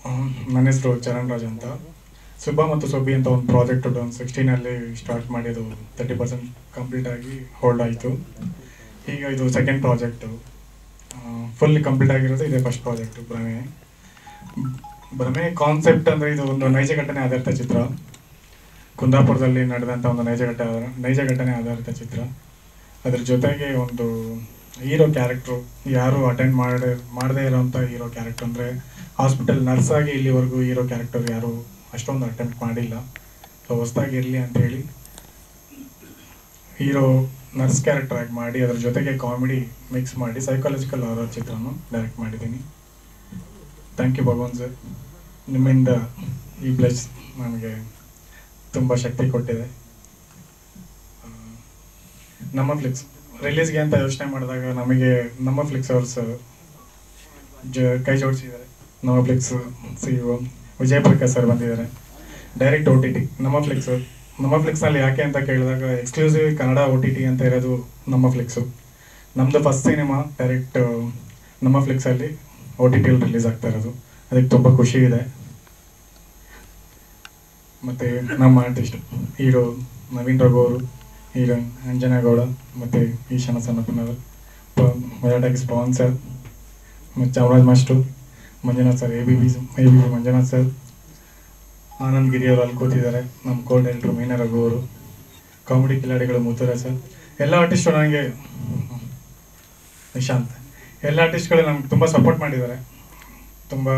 ನನ್ನ ಹೆಸರು ಚರಣ್ ರಾಜ್ ಅಂತ ಸುಬ್ಬ ಮತ್ತು ಸೊಬ್ಬಿ ಅಂತ ಒಂದು ಪ್ರಾಜೆಕ್ಟ್ ಒಂದು ಸಿಕ್ಸ್ಟೀನಲ್ಲಿ ಸ್ಟಾರ್ಟ್ ಮಾಡಿ ಅದು ತರ್ಟಿ ಪರ್ಸೆಂಟ್ ಕಂಪ್ಲೀಟ್ ಆಗಿ ಹೋಲ್ಡ್ ಆಯಿತು ಈಗ ಇದು ಸೆಕೆಂಡ್ ಪ್ರಾಜೆಕ್ಟು ಫುಲ್ ಕಂಪ್ಲೀಟ್ ಆಗಿರೋದು ಇದೆ ಫಸ್ಟ್ ಪ್ರಾಜೆಕ್ಟು ಭ್ರಮೆ ಭ್ರಮೆ ಕಾನ್ಸೆಪ್ಟ್ ಅಂದರೆ ಇದು ಒಂದು ನೈಜ ಘಟನೆ ಆಧಾರಿತ ಚಿತ್ರ ಕುಂದಾಪುರದಲ್ಲಿ ನಡೆದಂಥ ಒಂದು ನೈಜ ಘಟ ನೈಜ ಘಟನೆ ಆಧಾರಿತ ಚಿತ್ರ ಅದ್ರ ಜೊತೆಗೆ ಒಂದು ಹೀರೋ ಕ್ಯಾರೆಕ್ಟ್ರು ಯಾರು ಅಟೆಂಡ್ ಮಾಡಿ ಮಾಡದೇ ಇರೋಂಥ ಹೀರೋ ಕ್ಯಾರೆಕ್ಟರ್ ಅಂದರೆ ಹಾಸ್ಪಿಟಲ್ ನರ್ಸ್ ಆಗಿ ಇಲ್ಲಿವರೆಗೂ ಹೀರೋ ಕ್ಯಾರೆಕ್ಟರ್ ಯಾರು ಅಷ್ಟೊಂದು ಅಟೆಂಪ್ಟ್ ಮಾಡಿಲ್ಲ ಸೊ ಹೊಸ್ದಾಗಿ ಇರಲಿ ಅಂತ ಹೇಳಿ ಹೀರೋ ನರ್ಸ್ ಕ್ಯಾರೆಕ್ಟರ್ ಆಗಿ ಮಾಡಿ ಅದ್ರ ಜೊತೆಗೆ ಕಾಮಿಡಿ ಮಿಕ್ಸ್ ಮಾಡಿ ಸೈಕಾಲಜಿಕಲ್ ಹಾರರ್ ಚಿತ್ರನ ಡೈರೆಕ್ಟ್ ಮಾಡಿದ್ದೀನಿ ಥ್ಯಾಂಕ್ ಯು ಭಗವಾನ್ ಸರ್ ನಿಮ್ಮಿಂದ ಈ ಬ್ಲೆಸ್ ನನಗೆ ತುಂಬ ಶಕ್ತಿ ಕೊಟ್ಟಿದೆ ಆ, ನಮ್ಮ ಫ್ಲಿಕ್ಸ್ ರಿಲೀಸ್ಗೆ ಅಂತ ಯೋಚನೆ ಮಾಡಿದಾಗ ನಮಗೆ ನಮ್ಮ ಫ್ಲಿಕ್ಸ್ ಅವ್ರಸ್ ಜ ಕೈ ಜೋಡಿಸಿದ್ದಾರೆ ನಮ್ಮ Flix C Vijaya Prakash sir ಬಂದಿದ್ದಾರೆ ಡೈರೆಕ್ಟ್ ಓ ಟಿ ಟಿ ನಮ್ಮ ಫ್ಲಿಕ್ಸ್ ನಮ್ಮ ಫ್ಲಿಕ್ಸ್ನಲ್ಲಿ ಯಾಕೆ ಅಂತ ಕೇಳಿದಾಗ exclusive Kannada O T T ಅಂತ ಇರೋದು ನಮ್ಮ ಫ್ಲಿಕ್ಸು ನಮ್ಮದು ಫಸ್ಟ್ ಸಿನಿಮಾ ಡೈರೆಕ್ಟ್ ನಮ್ಮ ಫ್ಲಿಕ್ಸಲ್ಲಿ ಓ ಟಿ ಟಿಯಲ್ಲಿ ರಿಲೀಸ್ ಆಗ್ತಾ ಇರೋದು ಅದಕ್ಕೆ ತುಂಬ ಖುಷಿ ಇದೆ ಮತ್ತು ನಮ್ಮ ಆರ್ಟಿಸ್ಟ್ ಹೀರೋ ನವೀನ್ ರಘು ಅವರು ಹೀರೋಯಿನ್ ಅಂಜನಾ ಗೌಡ ಮತ್ತು ಈಶಾನ ಸನ್ನಪ್ಪನವರು ಮರಾಠಾಗಿ ಸ್ಪಾನ್ಸರ್ ಮತ್ತು Chamaraj master Manjunath sir A B B A B B Manjunath sir Anand Giri ಅವರು ಅಲ್ಲಿ ಕೂತಿದ್ದಾರೆ ನಮ್ಮ ಕೋ ಡೈರೆಕ್ಟ್ರು ಮೀನಾ ರಘು ಅವರು ಕಾಮಿಡಿ ಕಿಲಾಡಿಗಳು ಮುತ್ತುರ ಸರ್ ಎಲ್ಲ ಆರ್ಟಿಸ್ಟು ನನಗೆ ನಿಶಾಂತ್ ಎಲ್ಲ ಆರ್ಟಿಸ್ಟ್ಗಳು ನಮ್ಗೆ ತುಂಬ ಸಪೋರ್ಟ್ ಮಾಡಿದ್ದಾರೆ ತುಂಬ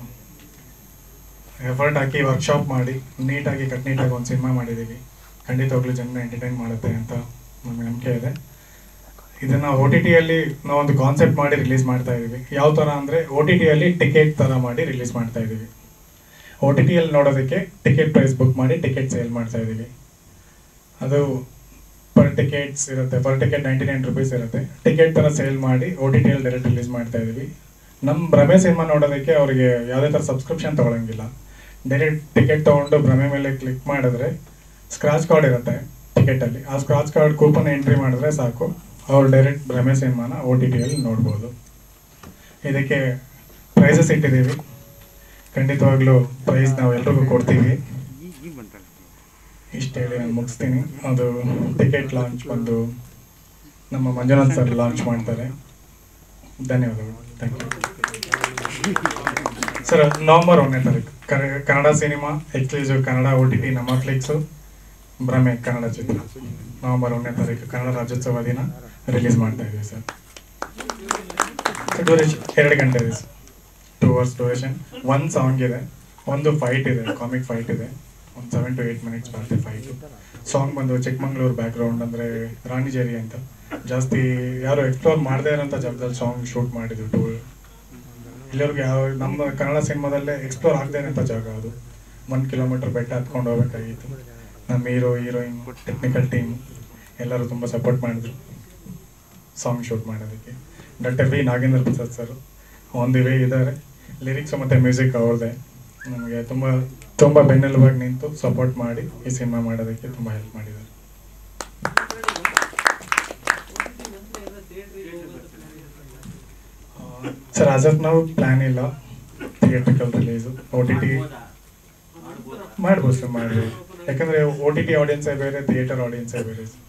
ಎಫರ್ಟ್ ಹಾಕಿ ವರ್ಕ್ಶಾಪ್ ಮಾಡಿ ನೀಟಾಗಿ ಕಟ್ನೀಟಾಗಿ ಒಂದು ಸಿನಿಮಾ ಮಾಡಿದ್ದೀವಿ ಖಂಡಿತವಾಗ್ಲೂ ಜನ ಎಂಟರ್ಟೈನ್ ಮಾಡುತ್ತೆ ಅಂತ ನಮಗೆ ನಂಬಿಕೆ ಇದೆ ಇದನ್ನು ಒ ಟಿ ಟಿಯಲ್ಲಿ ನಾವೊಂದು ಕಾನ್ಸೆಪ್ಟ್ ಮಾಡಿ ರಿಲೀಸ್ ಮಾಡ್ತಾ ಇದ್ದೀವಿ ಯಾವ ಥರ ಅಂದರೆ ಒ ಟಿ ಟಿಯಲ್ಲಿ ಟಿಕೆಟ್ ಥರ ಮಾಡಿ ರಿಲೀಸ್ ಮಾಡ್ತಾ ಇದ್ದೀವಿ ಒ ಟಿ ಟಿಯಲ್ಲಿ ನೋಡೋದಕ್ಕೆ ಟಿಕೆಟ್ ಪ್ರೈಸ್ ಬುಕ್ ಮಾಡಿ ಟಿಕೆಟ್ ಸೇಲ್ ಮಾಡ್ತಾ ಇದ್ದೀವಿ ಅದು ಪರ್ ಟಿಕೆಟ್ಸ್ ಇರುತ್ತೆ per ticket ninety nine rupees ಇರುತ್ತೆ ಟಿಕೆಟ್ ಥರ ಸೇಲ್ ಮಾಡಿ ಒ ಟಿ ಟಿಯಲ್ಲಿ ಡೈರೆಕ್ಟ್ ರಿಲೀಸ್ ಮಾಡ್ತಾ ಇದ್ದೀವಿ ನಮ್ಮ ಭ್ರಮೆ ಸಿನಿಮಾ ನೋಡೋದಕ್ಕೆ ಅವರಿಗೆ ಯಾವುದೇ ಥರ ಸಬ್ಸ್ಕ್ರಿಪ್ಷನ್ ತೊಗೊಳಂಗಿಲ್ಲ ಡೈರೆಕ್ಟ್ ಟಿಕೆಟ್ ತೊಗೊಂಡು ಭ್ರಮೆ ಮೇಲೆ ಕ್ಲಿಕ್ ಮಾಡಿದ್ರೆ ಸ್ಕ್ರಾಚ್ ಕಾರ್ಡ್ ಇರುತ್ತೆ ಟಿಕೆಟಲ್ಲಿ ಆ ಸ್ಕ್ರಾಚ್ ಕಾರ್ಡ್ ಕೂಪನ್ ಎಂಟ್ರಿ ಮಾಡಿದ್ರೆ ಸಾಕು ಅವ್ರು ಡೈರೆಕ್ಟ್ ಭ್ರಮೆ ಸಿನಿಮಾನ ಒ ಟಿ ಟಿಯಲ್ಲಿ ನೋಡ್ಬೋದು ಇದಕ್ಕೆ ಪ್ರೈಸಸ್ ಇಟ್ಟಿದ್ದೀವಿ ಖಂಡಿತವಾಗ್ಲೂ ಪ್ರೈಸ್ ನಾವು ಎಲ್ರಿಗೂ ಕೊಡ್ತೀವಿ ಇಷ್ಟು ಹೇಳಿ ನಾನು ಮುಗಿಸ್ತೀನಿ ಅದು ಟಿಕೆಟ್ ಲಾಂಚ್ ಬಂದು ನಮ್ಮ ಮಂಜುನಾಥ್ ಸರ್ ಲಾಂಚ್ ಮಾಡ್ತಾರೆ ಧನ್ಯವಾದಗಳು ಥ್ಯಾಂಕ್ ಯು ಸರ್ ನವಂಬರ್ ಒಂದನೇ ತಾರೀಕು Kannada- Kannada cinema exclusive Kannada O T T ನಮ್ಮ ಫ್ಲಿಕ್ಸು ಭ್ರಮೆ ಕನ್ನಡ ಚಿತ್ರ ನವಂಬರ್ ಒಂದನೇ ತಾರೀಕು ಕನ್ನಡ ರಾಜ್ಯೋತ್ಸವ ದಿನ ರಿಲೀಸ್ ಮಾಡ್ತಾ ಇದ್ದೀವಿ ಸರ್ ಡ್ಯೂರೇಷನ್ ಎರಡು ಗಂಟೆ ಇದೆ ಸರ್ ಟೂ ಅವರ್ಸ್ ಡ್ಯೂರೇಷನ್ ಒಂದು ಸಾಂಗ್ ಇದೆ ಒಂದು ಫೈಟ್ ಇದೆ ಕಾಮಿಕ್ ಫೈಟ್ ಇದೆ ಒಂದು ಸೆವೆನ್ ಟು ಏಯ್ಟ್ ಮಿನಿಟ್ಸ್ ಬರುತ್ತೆ ಫೈಟು ಸಾಂಗ್ ಬಂದು ಚಿಕ್ಕಮಂಗ್ಳೂರು ಬ್ಯಾಕ್ಗ್ರೌಂಡ್ ಅಂದರೆ ರಾಣಿಜೇರಿ ಅಂತ ಜಾಸ್ತಿ ಯಾರು ಎಕ್ಸ್ಪ್ಲೋರ್ ಮಾಡದೇ ಇರೋಂಥ ಜಾಗದಲ್ಲಿ ಸಾಂಗ್ ಶೂಟ್ ಮಾಡಿದ್ವಿ ಟೂ ಇಲ್ಲಿವರೆಗೆ ಯಾವ ನಮ್ಮ ಕನ್ನಡ ಸಿನಿಮಾದಲ್ಲೇ ಎಕ್ಸ್ಪ್ಲೋರ್ ಆಗದೇ ಇರೋಂಥ ಜಾಗ ಅದು ಒಂದು ಕಿಲೋಮೀಟರ್ ಬೆಟ್ಟ ಹತ್ಕೊಂಡು ಹೋಗ್ಬೇಕಾಗಿತ್ತು ನಮ್ಮ ಹೀರೋ ಹೀರೋಯಿನ್ ಟೆಕ್ನಿಕಲ್ ಟೀಮ್ ಎಲ್ಲರೂ ತುಂಬ ಸಪೋರ್ಟ್ ಮಾಡಿದ್ರು ಸಾಂಗ್ ಶೂಟ್ ಮಾಡೋದಕ್ಕೆ doctor V Nagendra Prasad sir on the way ಇದ್ದಾರೆ ಲಿರಿಕ್ಸ್ ಮತ್ತು ಮ್ಯೂಸಿಕ್ ಅವ್ರದ್ದೇ ನಮಗೆ ತುಂಬ ತುಂಬ ಬೆನ್ನೆಲುಬಾಗಿ ನಿಂತು ಸಪೋರ್ಟ್ ಮಾಡಿ ಈ ಸಿನಿಮಾ ಮಾಡೋದಕ್ಕೆ ತುಂಬ ಹೆಲ್ಪ್ ಮಾಡಿದ್ದಾರೆ ಸರ್ ಆಸ್ ಆಫ್ ನಾವು ಪ್ಲ್ಯಾನ್ ಇಲ್ಲ theatrical release O T T ಮಾಡ್ಬೋದು ಸರ್ ಮಾಡ್ಬೋದು ಯಾಕಂದರೆ ಓ ಟಿ ಟಿ ಆಡಿಯನ್ಸೇ ಬೇರೆ ಥಿಯೇಟರ್ ಆಡಿಯನ್ಸೇ ಬೇರೆ